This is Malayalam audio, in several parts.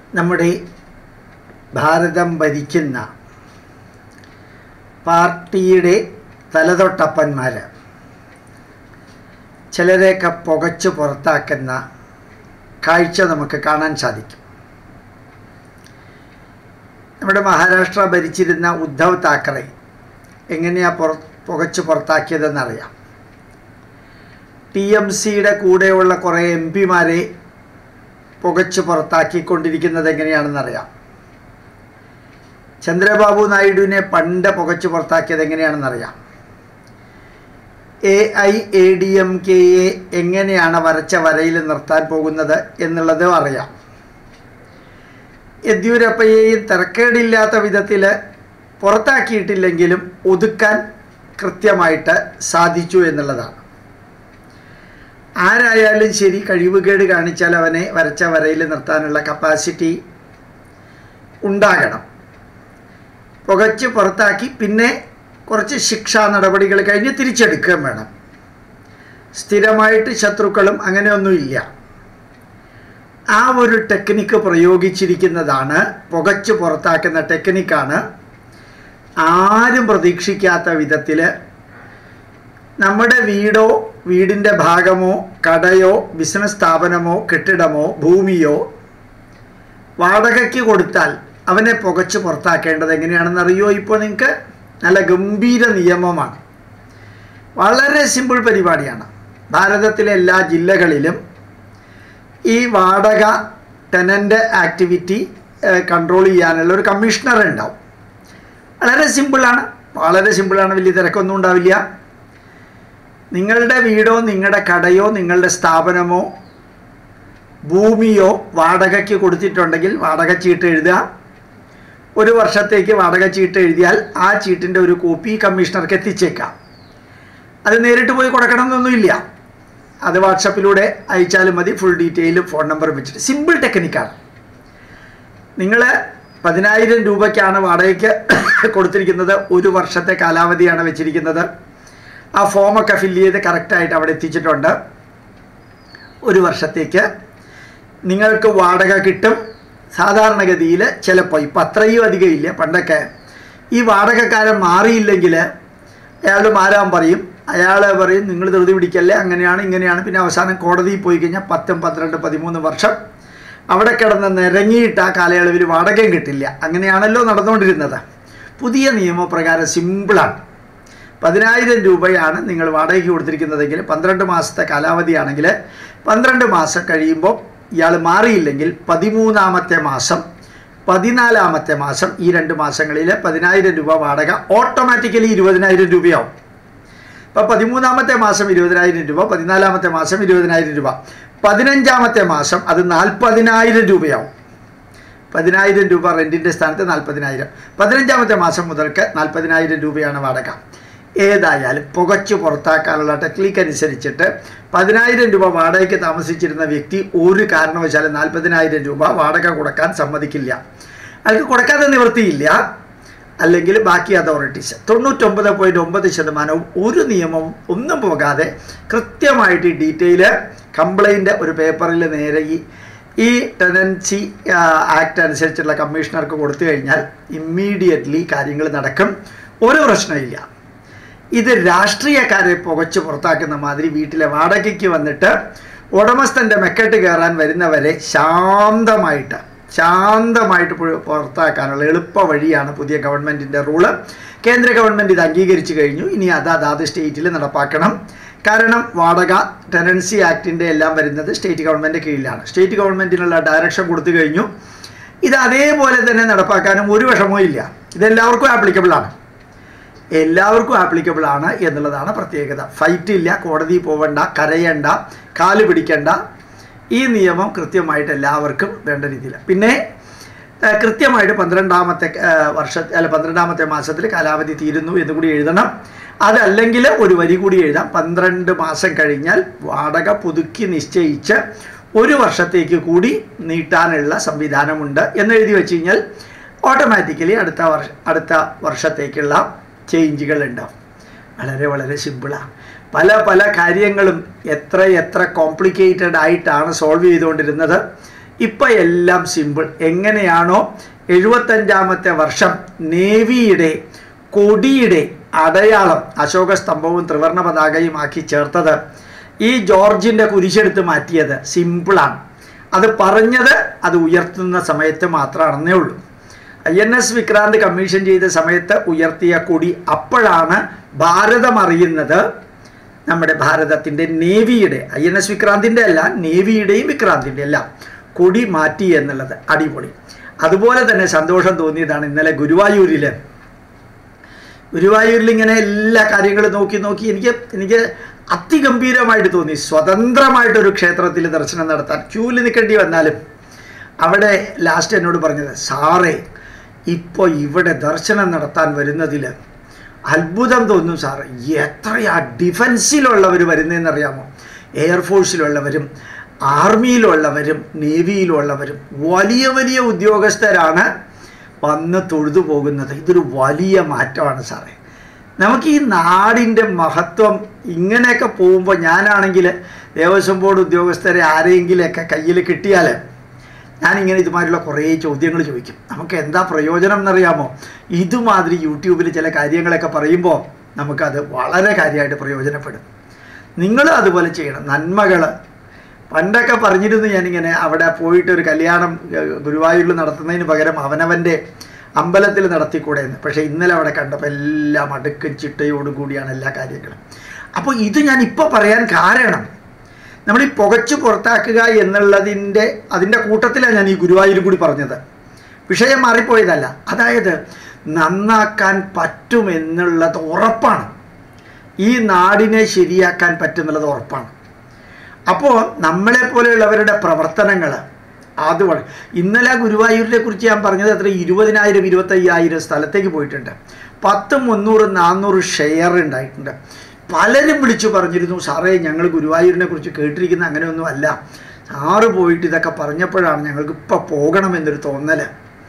നമ്മുടെ ഭാരതം ഭരിക്കുന്ന പാർട്ടിയുടെ തലതൊട്ടപ്പന്മാർ ചിലരെയൊക്കെ പുകച്ച് പുറത്താക്കുന്ന കാഴ്ച നമുക്ക് കാണാൻ സാധിക്കും നമ്മുടെ മഹാരാഷ്ട്ര ഭരിച്ചിരുന്ന ഉദ്ധവ് താക്കറെ എങ്ങനെയാണ് പുറ പുകച്ച് പുറത്താക്കിയതെന്നറിയാം ടി എം സിയുടെ കൂടെയുള്ള കുറേ എം പിമാരെ പുകച്ച് പുറത്താക്കിക്കൊണ്ടിരിക്കുന്നത് എങ്ങനെയാണെന്നറിയാം ചന്ദ്രബാബു നായിഡുവിനെ പണ്ട് പുകച്ച് പുറത്താക്കിയത് എങ്ങനെയാണെന്നറിയാം A I A D M കെയെ എങ്ങനെയാണ് വരച്ച വരയിൽ നിർത്താൻ പോകുന്നത് എന്നുള്ളത് അറിയാം യെദ്യൂരപ്പയെയും തിരക്കേടില്ലാത്ത വിധത്തിൽ പുറത്താക്കിയിട്ടില്ലെങ്കിലും ഒതുക്കാൻ കൃത്യമായിട്ട് സാധിച്ചു എന്നുള്ളതാണ് ആരായാലും ശരി കഴിവുകേട് കാണിച്ചാൽ അവനെ വരച്ച വരയിൽ നിർത്താനുള്ള കപ്പാസിറ്റി ഉണ്ടാകണം പുകച്ച് പുറത്താക്കി പിന്നെ കുറച്ച് ശിക്ഷാ നടപടികൾ കഴിഞ്ഞ് തിരിച്ചെടുക്കുകയും വേണം സ്ഥിരമായിട്ട് ശത്രുക്കളും അങ്ങനെയൊന്നുമില്ല ആ ഒരു ടെക്നിക്ക് പ്രയോഗിച്ചിരിക്കുന്നതാണ് പുകച്ച് പുറത്താക്കുന്ന ടെക്നിക്കാണ് ആരും പ്രതീക്ഷിക്കാത്ത വിധത്തിൽ നമ്മുടെ വീടോ വീടിൻ്റെ ഭാഗമോ കടയോ ബിസിനസ് സ്ഥാപനമോ കെട്ടിടമോ ഭൂമിയോ വാടകയ്ക്ക് കൊടുത്താൽ അവനെ പുകച്ച് പുറത്താക്കേണ്ടത് എങ്ങനെയാണെന്ന് അറിയോ ഇപ്പോൾ നിങ്ങൾക്ക് നല്ല ഗംഭീര നിയമമാണ് വളരെ സിമ്പിൾ പരിപാടിയാണ് ഭാരതത്തിലെ എല്ലാ ജില്ലകളിലും ഈ വാടക ടെനൻ്റ് ആക്ടിവിറ്റി കൺട്രോൾ ചെയ്യാനുള്ള ഒരു കമ്മീഷണർ ഉണ്ടാവും വളരെ സിമ്പിളാണ് വളരെ സിമ്പിളാണ് വലിയ തിരക്കൊന്നും ഉണ്ടാവില്ല നിങ്ങളുടെ വീടോ നിങ്ങളുടെ കടയോ നിങ്ങളുടെ സ്ഥാപനമോ ഭൂമിയോ വാടകയ്ക്ക് കൊടുത്തിട്ടുണ്ടെങ്കിൽ വാടക ചീട്ട് എഴുതുക ഒരു വർഷത്തേക്ക് വാടക ചീട്ട് എഴുതിയാൽ ആ ചീട്ടിൻ്റെ ഒരു കോപ്പി കമ്മീഷണർക്ക് എത്തിച്ചേക്കാം അത് നേരിട്ട് പോയി കൊടുക്കണമെന്നൊന്നുമില്ല അത് വാട്സപ്പിലൂടെ അയച്ചാലും മതി ഫുൾ ഡീറ്റെയിൽ ഫോൺ നമ്പർ വെച്ചിട്ട് സിമ്പിൾ ടെക്നിക്കാണ് നിങ്ങൾ പതിനായിരം രൂപയ്ക്കാണ് വാടകയ്ക്ക് കൊടുത്തിരിക്കുന്നത് ഒരു വർഷത്തെ കാലാവധിയാണ് വെച്ചിരിക്കുന്നത് ആ ഫോമൊക്കെ ഫില്ല് ചെയ്ത് കറക്റ്റായിട്ട് അവിടെ എത്തിച്ചിട്ടുണ്ട് ഒരു വർഷത്തേക്ക് നിങ്ങൾക്ക് വാടക കിട്ടും സാധാരണഗതിയിൽ ചിലപ്പോൾ ഇപ്പം അത്രയും അധികം ഇല്ല പണ്ടൊക്കെ ഈ വാടകക്കാരൻ മാറിയില്ലെങ്കിൽ അയാൾ മാറാൻ പറയും അയാൾ പറയും നിങ്ങൾ ധൃതി പിടിക്കല്ലേ അങ്ങനെയാണ് ഇങ്ങനെയാണ് പിന്നെ അവസാനം കോടതിയിൽ പോയി കഴിഞ്ഞാൽ പത്തും പന്ത്രണ്ട് പതിമൂന്ന് വർഷം അവിടെ കിടന്ന് നിരങ്ങിയിട്ട് ആ കാലയളവിൽ വാടകയും കിട്ടില്ല അങ്ങനെയാണല്ലോ നടന്നുകൊണ്ടിരുന്നത് പുതിയ നിയമപ്രകാരം സിമ്പിളാണ് പതിനായിരം രൂപയാണ് നിങ്ങൾ വാടകയ്ക്ക് കൊടുത്തിരിക്കുന്നതെങ്കിൽ പന്ത്രണ്ട് മാസത്തെ കാലാവധിയാണെങ്കിൽ പന്ത്രണ്ട് മാസം കഴിയുമ്പോൾ ഇയാൾ മാറിയില്ലെങ്കിൽ പതിമൂന്നാമത്തെ മാസം പതിനാലാമത്തെ മാസം ഈ രണ്ട് മാസങ്ങളിൽ പതിനായിരം രൂപ വാടക ഓട്ടോമാറ്റിക്കലി ഇരുപതിനായിരം രൂപയാവും അപ്പോൾ പതിമൂന്നാമത്തെ മാസം ഇരുപതിനായിരം രൂപ പതിനാലാമത്തെ മാസം ഇരുപതിനായിരം രൂപ പതിനഞ്ചാമത്തെ മാസം അത് നാൽപ്പതിനായിരം രൂപയാവും പതിനായിരം രൂപ റെൻറ്റിൻ്റെ സ്ഥാനത്ത് നാൽപ്പതിനായിരം പതിനഞ്ചാമത്തെ മാസം മുതൽക്ക് നാൽപ്പതിനായിരം രൂപയാണ് വാടക ഏതായാലും പുകച്ചു പുറത്താക്കാനുള്ള ടെക്നിക്ക് അനുസരിച്ചിട്ട് പതിനായിരം രൂപ വാടകയ്ക്ക് താമസിച്ചിരുന്ന വ്യക്തി ഒരു കാരണവശാലും നാൽപ്പതിനായിരം രൂപ വാടക കൊടുക്കാൻ സമ്മതിക്കില്ല അയാൾക്ക് കൊടുക്കാതെ നിവൃത്തിയില്ല അല്ലെങ്കിൽ ബാക്കി അതോറിറ്റീസ് തൊണ്ണൂറ്റൊമ്പത് പോയിൻറ്റ് ഒമ്പത് ശതമാനവും ഒരു നിയമവും ഒന്നും പോകാതെ കൃത്യമായിട്ട് ഈ ഡീറ്റെയിൽ കംപ്ലൈൻറ്റ് ഒരു പേപ്പറിൽ നേരെ ഈ ഈ ടെനൻസി ആക്ട് അനുസരിച്ചുള്ള കമ്മീഷണർക്ക് കൊടുത്തു കഴിഞ്ഞാൽ ഇമ്മീഡിയറ്റ്ലി കാര്യങ്ങൾ നടക്കും ഒരു പ്രശ്നമില്ല ഇത് രാഷ്ട്രീയക്കാരെ പുകച്ച് പുറത്താക്കുന്ന മാതിരി വീട്ടിലെ വാടകയ്ക്ക് വന്നിട്ട് ഉടമസ്ഥൻ്റെ മെക്കെട്ട് കയറാൻ വരുന്നവരെ ശാന്തമായിട്ട് ശാന്തമായിട്ട് പുറത്താക്കാനുള്ള എളുപ്പ വഴിയാണ് പുതിയ ഗവൺമെൻറ്റിൻ്റെ റൂള് കേന്ദ്ര ഗവൺമെൻറ് ഇത് അംഗീകരിച്ചു കഴിഞ്ഞു ഇനി അത് അതാത് സ്റ്റേറ്റിൽ നടപ്പാക്കണം കാരണം വാടക ടെനൻസി ആക്ടിൻ്റെ എല്ലാം വരുന്നത് സ്റ്റേറ്റ് ഗവൺമെൻറ് കീഴിലാണ് സ്റ്റേറ്റ് ഗവൺമെൻറ്റിനുള്ള ഡയറക്ഷൻ കൊടുത്തു കഴിഞ്ഞു ഇത് അതേപോലെ തന്നെ നടപ്പാക്കാനും ഒരു വിഷമവും ഇല്ല ഇതെല്ലാവർക്കും ആപ്ലിക്കബിൾ ആണ് എല്ലാവർക്കും ആപ്ലിക്കബിൾ ആണ് എന്നുള്ളതാണ് പ്രത്യേകത ഫൈറ്റ് ഇല്ല കോടതിയിൽ പോവണ്ട കരയണ്ട കാല് പിടിക്കണ്ട ഈ നിയമം കൃത്യമായിട്ട് എല്ലാവർക്കും വേണ്ട രീതിയിൽ പിന്നെ കൃത്യമായിട്ട് പന്ത്രണ്ടാമത്തെ വർഷ അല്ല പന്ത്രണ്ടാമത്തെ മാസത്തിൽ കാലാവധി തീരുന്നു എന്ന് കൂടി എഴുതണം അതല്ലെങ്കിൽ ഒരു വരി കൂടി എഴുതാം പന്ത്രണ്ട് മാസം കഴിഞ്ഞാൽ വാടക പുതുക്കി നിശ്ചയിച്ച് ഒരു വർഷത്തേക്ക് കൂടി നീട്ടാനുള്ള സംവിധാനമുണ്ട് എന്ന് എഴുതി വെച്ച് കഴിഞ്ഞാൽ ഓട്ടോമാറ്റിക്കലി അടുത്ത വർഷ അടുത്ത വർഷത്തേക്കുള്ള ചേഞ്ചുകൾ ഉണ്ടാവും വളരെ വളരെ സിമ്പിളാണ് പല പല കാര്യങ്ങളും എത്ര എത്ര കോംപ്ലിക്കേറ്റഡ് ആയിട്ടാണ് സോൾവ് ചെയ്തുകൊണ്ടിരുന്നത് ഇപ്പം എല്ലാം സിമ്പിൾ എങ്ങനെയാണോ എഴുപത്തഞ്ചാമത്തെ വർഷം നേവിയുടെ കൊടിയുടെ അടയാളം അശോക സ്തംഭവും ത്രിവർണ പതാകയും ആക്കി ചേർത്തത് ഈ ജോർജിൻ്റെ കുരിശെടുത്ത് മാറ്റിയത് സിമ്പിളാണ് അത് പറഞ്ഞത് അത് ഉയർത്തുന്ന സമയത്ത് മാത്രമാണെന്നേ ഉള്ളൂ I N S Vikrant commission ചെയ്ത സമയത്ത് ഉയർത്തിയ കൊടി അപ്പോഴാണ് ഭാരതം അറിയുന്നത് നമ്മുടെ ഭാരതത്തിൻ്റെ നേവിയുടെ ഐ എൻ എസ് വിക്രാന്തിൻ്റെ അല്ല നേവിയുടെയും വിക്രാന്തിൻ്റെ അല്ല കൊടി മാറ്റി എന്നുള്ളത് അടിപൊളി അതുപോലെ തന്നെ സന്തോഷം തോന്നിയതാണ് ഇന്നലെ ഗുരുവായൂരിൽ ഗുരുവായൂരിൽ ഇങ്ങനെ എല്ലാ കാര്യങ്ങളും നോക്കി നോക്കി എനിക്ക് എനിക്ക് അതിഗംഭീരമായിട്ട് തോന്നി സ്വതന്ത്രമായിട്ടൊരു ക്ഷേത്രത്തിൽ ദർശനം നടത്താൻ ക്യൂവിൽ നിൽക്കേണ്ടി വന്നാലും അവിടെ ലാസ്റ്റ് എന്നോട് പറഞ്ഞത് സാറേ ഇപ്പോൾ ഇവിടെ ദർശനം നടത്താൻ വരുന്നതിൽ അത്ഭുതം തോന്നും സാറ് എത്രയാ ഡിഫൻസിലുള്ളവർ വരുന്നതെന്നറിയാമോ എയർഫോഴ്സിലുള്ളവരും ആർമിയിലുള്ളവരും നേവിയിലുള്ളവരും വലിയ വലിയ ഉദ്യോഗസ്ഥരാണ് വന്ന് തൊഴുതു പോകുന്നത് ഇതൊരു വലിയ മാറ്റമാണ് സാറേ നമുക്ക് ഈ നാടിൻ്റെ മഹത്വം ഇങ്ങനെയൊക്കെ പോകുമ്പോൾ ഞാനാണെങ്കിൽ ദേവസ്വം ബോർഡ് ഉദ്യോഗസ്ഥരെ ആരെങ്കിലുമൊക്കെ കയ്യിൽ കിട്ടിയാൽ ഞാനിങ്ങനെ ഇതുമാതിരിയുള്ള കുറേ ചോദ്യങ്ങൾ ചോദിക്കും നമുക്ക് എന്താ പ്രയോജനം എന്നറിയാമോ ഇതുമാതിരി യൂട്യൂബിൽ ചില കാര്യങ്ങളൊക്കെ പറയുമ്പോൾ നമുക്കത് വളരെ കാര്യമായിട്ട് പ്രയോജനപ്പെടും നിങ്ങളും അതുപോലെ ചെയ്യണം നന്മകൾ പണ്ടൊക്കെ പറഞ്ഞിരുന്നു ഞാനിങ്ങനെ അവിടെ പോയിട്ട് ഒരു കല്യാണം ഏഹ്, ഗുരുവായൂരിൽ നടത്തുന്നതിന് പകരം അവനവൻ്റെ അമ്പലത്തിൽ നടത്തിക്കൂടെ എന്ന് പക്ഷേ ഇന്നലെ അവിടെ കണ്ടപ്പോൾ എല്ലാം അടുക്കും ചിട്ടയോടും കൂടിയാണ് എല്ലാ കാര്യങ്ങളും അപ്പോൾ ഇത് ഞാൻ ഇപ്പോൾ പറയാൻ കാരണം നമ്മൾ ഈ പുകച്ചു പുറത്താക്കുക എന്നുള്ളതിൻ്റെ അതിൻ്റെ കൂട്ടത്തിലാണ് ഞാൻ ഈ ഗുരുവായൂർ കൂടി പറഞ്ഞത് വിഷയം മാറിപ്പോയതല്ല അതായത് നന്നാക്കാൻ പറ്റുമെന്നുള്ളത് ഉറപ്പാണ് ഈ നാടിനെ ശരിയാക്കാൻ പറ്റുന്നുള്ളത് ഉറപ്പാണ് അപ്പോൾ നമ്മളെ പോലെയുള്ളവരുടെ പ്രവർത്തനങ്ങൾ അത് വളരെ ഇന്നലെ ഗുരുവായൂരിനെ കുറിച്ച് ഞാൻ പറഞ്ഞത് എത്ര ഇരുപതിനായിരം ഇരുപത്തയ്യായിരം സ്ഥലത്തേക്ക് പോയിട്ടുണ്ട് പത്ത് മുന്നൂറ് നാന്നൂറ് ഷെയർ ഉണ്ടായിട്ടുണ്ട് പലരും വിളിച്ചു പറഞ്ഞിരുന്നു സാറേ ഞങ്ങൾ ഗുരുവായൂരിനെ കുറിച്ച് കേട്ടിരിക്കുന്ന അങ്ങനെയൊന്നും അല്ല സാറ് പോയിട്ട് ഇതൊക്കെ പറഞ്ഞപ്പോഴാണ് ഞങ്ങൾക്ക് ഇപ്പോൾ പോകണമെന്നൊരു തോന്നൽ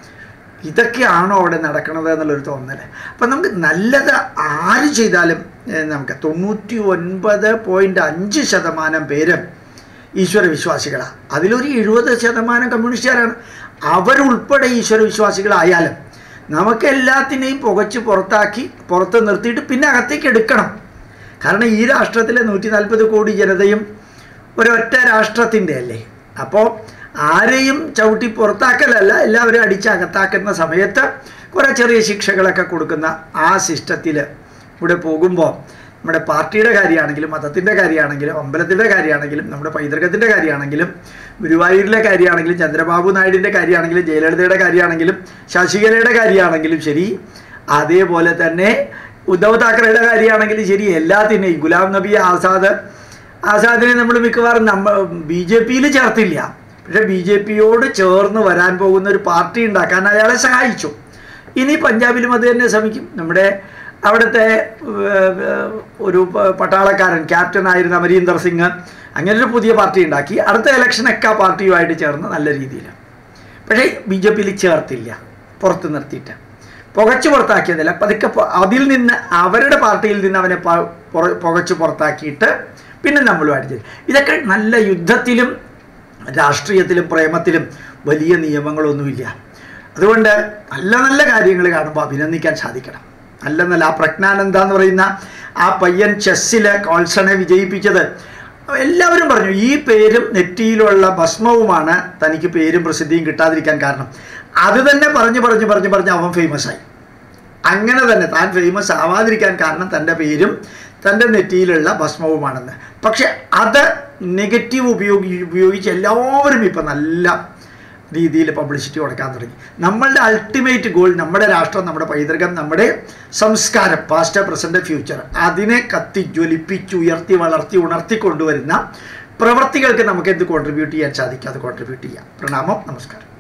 ഇതൊക്കെയാണോ അവിടെ നടക്കണത് എന്നുള്ളൊരു തോന്നൽ അപ്പം നമുക്ക് നല്ലത് ആര് ചെയ്താലും ഏഹ്, നമുക്ക് തൊണ്ണൂറ്റി ഒൻപത് പോയിൻറ്റ് അഞ്ച് ശതമാനം പേര് ഈശ്വര വിശ്വാസികളാണ് അതിലൊരു എഴുപത് ശതമാനം കമ്മ്യൂണിസ്റ്റുകാരാണ് അവരുൾപ്പെടെ ഈശ്വര വിശ്വാസികളായാലും നമുക്ക് എല്ലാത്തിനെയും പുകച്ച് പുറത്താക്കി പുറത്ത് നിർത്തിയിട്ട് പിന്നെ അകത്തേക്ക് എടുക്കണം കാരണം ഈ രാഷ്ട്രത്തിലെ നൂറ്റി നാൽപ്പത് കോടി ജനതയും ഒരൊറ്റ രാഷ്ട്രത്തിൻ്റെ അല്ലേ അപ്പോൾ ആരെയും ചവിട്ടി പുറത്താക്കലല്ല എല്ലാവരും അടിച്ച് അകത്താക്കുന്ന സമയത്ത് കുറേ ചെറിയ ശിക്ഷകളൊക്കെ കൊടുക്കുന്ന ആ സിസ്റ്റത്തിൽ ഇവിടെ പോകുമ്പോൾ നമ്മുടെ പാർട്ടിയുടെ കാര്യമാണെങ്കിലും മതത്തിൻ്റെ കാര്യമാണെങ്കിലും അമ്പലത്തിൻ്റെ കാര്യമാണെങ്കിലും നമ്മുടെ പൈതൃകത്തിൻ്റെ കാര്യമാണെങ്കിലും ഗുരുവായൂരിലെ കാര്യമാണെങ്കിലും ചന്ദ്രബാബു നായിഡിൻ്റെ കാര്യമാണെങ്കിലും ജയലളിതയുടെ കാര്യമാണെങ്കിലും ശശികലയുടെ കാര്യമാണെങ്കിലും ശരി അതേപോലെ തന്നെ ഉദ്ധവ് താക്കറയുടെ കാര്യമാണെങ്കിലും ശരി എല്ലാത്തിനെയും ഗുലാം നബി ആസാദ് ആസാദിനെ നമ്മൾ മിക്കവാറും നമ്മ ബി ജെ പിയിൽ ചേർത്തില്ല പക്ഷെ ബി ജെ പിയോട് ചേർന്ന് വരാൻ പോകുന്ന ഒരു പാർട്ടി ഉണ്ടാക്കാൻ അയാളെ സഹായിച്ചു ഇനി പഞ്ചാബിലും അത് തന്നെ ശ്രമിക്കും നമ്മുടെ അവിടുത്തെ ഏർ, ഏർ, ഒരു പ- പട്ടാളക്കാരൻ ക്യാപ്റ്റൻ ആയിരുന്ന അമരീന്ദർ സിംഗ് അങ്ങനെ ഒരു പുതിയ പാർട്ടി ഉണ്ടാക്കി അടുത്ത ഇലക്ഷനൊക്കെ ആ പാർട്ടിയുമായിട്ട് ചേർന്ന് നല്ല രീതിയിൽ പക്ഷേ ബി ജെ പിയിൽ ചേർത്തില്ല പുറത്ത് നിർത്തിയിട്ട് പുകച്ചു പുറത്താക്കിയതല്ല പതുക്കെ പൊ- അതിൽ നിന്ന് അവരുടെ പാർട്ടിയിൽ നിന്ന് അവനെ പ- പുറ- പുകച്ചു പുറത്താക്കിയിട്ട് പിന്നെ നമ്മളുമായിട്ട് ചെയ്തു ഇതൊക്കെ നല്ല യുദ്ധത്തിലും രാഷ്ട്രീയത്തിലും പ്രേമത്തിലും വലിയ നിയമങ്ങളൊന്നുമില്ല അതുകൊണ്ട് നല്ല നല്ല കാര്യങ്ങൾ കാണുമ്പോൾ അഭിനന്ദിക്കാൻ സാധിക്കണം നല്ല നല്ല ആ പ്രജ്ഞാനന്ദ എന്ന് പറയുന്ന ആ പയ്യൻ ചെസ്സിൽ കോൾസണെ വിജയിപ്പിച്ചത് എല്ലാവരും പറഞ്ഞു ഈ പേരും നെറ്റിയിലുള്ള ഭസ്മവുമാണ് തനിക്ക് പേരും പ്രസിദ്ധിയും കിട്ടാതിരിക്കാൻ കാരണം അത് തന്നെ പറഞ്ഞ് പറഞ്ഞ് പറഞ്ഞ് പറഞ്ഞ് അവൻ ഫേമസ് ആയി അങ്ങനെ തന്നെ താൻ ഫേമസ് ആവാതിരിക്കാൻ കാരണം തൻ്റെ പേരും തൻ്റെ നെറ്റിയിലുള്ള ഭസ്മവുമാണെന്ന് പക്ഷെ അത് നെഗറ്റീവ് ഉപയോഗി ഉപയോഗിച്ച് എല്ലാവരും ഇപ്പം നല്ല രീതിയിൽ പബ്ലിസിറ്റി കൊടുക്കാൻ തുടങ്ങി നമ്മളുടെ അൾട്ടിമേറ്റ് ഗോൾ നമ്മുടെ രാഷ്ട്രം നമ്മുടെ പൈതൃകം നമ്മുടെ സംസ്കാരം പാസ്റ്റ് പ്രസൻറ്റ് ഫ്യൂച്ചർ അതിനെ കത്തി ജ്വലിപ്പിച്ച് ഉയർത്തി വളർത്തി ഉണർത്തി കൊണ്ടുവരുന്ന പ്രവർത്തികൾക്ക് നമുക്ക് എന്ത് കോൺട്രിബ്യൂട്ട് ചെയ്യാൻ സാധിക്കും അത് കോൺട്രിബ്യൂട്ട് ചെയ്യാം പ്രണാമം നമസ്കാരം